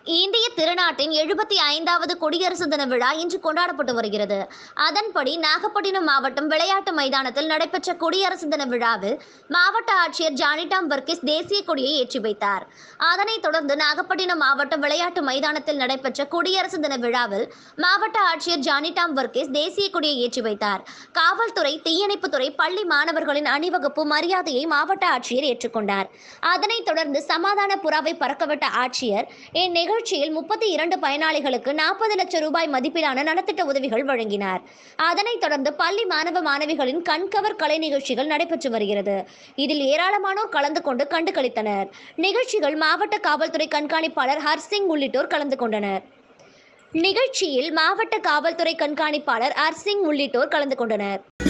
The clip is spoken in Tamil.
இந்திய திருநாட்டின் எழுபத்தி ஐந்தாவது குடியரசு தின விழா இன்று கொண்டாடப்பட்டு வருகிறது அதன்படி நாகப்பட்டினம் மாவட்டம் விளையாட்டு மைதானத்தில் நடைபெற்ற குடியரசு தின விழாவில் மாவட்ட ஆட்சியர் ஜானிடாம் வர்கீஸ் தேசிய கொடியை ஏற்றி வைத்தார் அதனைத் தொடர்ந்து நாகப்பட்டினம் மாவட்டம் விளையாட்டு மைதானத்தில் நடைபெற்ற குடியரசு தின விழாவில் மாவட்ட ஆட்சியர் ஜானிடாம் வர்கீஸ் தேசிய கொடியை ஏற்றி வைத்தார் காவல்துறை தீயணைப்புத்துறை பள்ளி மாணவர்களின் அணிவகுப்பு மரியாதையை மாவட்ட ஆட்சியர் ஏற்றுக்கொண்டார் அதனைத் தொடர்ந்து சமாதான புறாவை பறக்கவிட்ட ஆட்சியர் இந்நிகழ்ச்சியில் முப்பத்தி இரண்டு பயனாளிகளுக்கு நாற்பது லட்சம் ரூபாய் மதிப்பிலான நலத்திட்ட உதவிகள் வழங்கினார் அதனைத் தொடர்ந்து பள்ளி மாணவ மாணவிகளின் கண்கவர் கலை நிகழ்ச்சிகள் நடைபெற்று வருகிறது இதில் ஏராளமானோர் கலந்து கொண்டு கண்டுகளித்தனர் நிகழ்ச்சிகள் மாவட்ட காவல்துறை கண்காணிப்பாளர் ஹர்சிங் உள்ளிட்டோர் கலந்து கொண்டனர் நிகழ்ச்சியில் மாவட்ட காவல்துறை கண்காணிப்பாளர் ஹர்சிங் உள்ளிட்டோர் கலந்து கொண்டனர்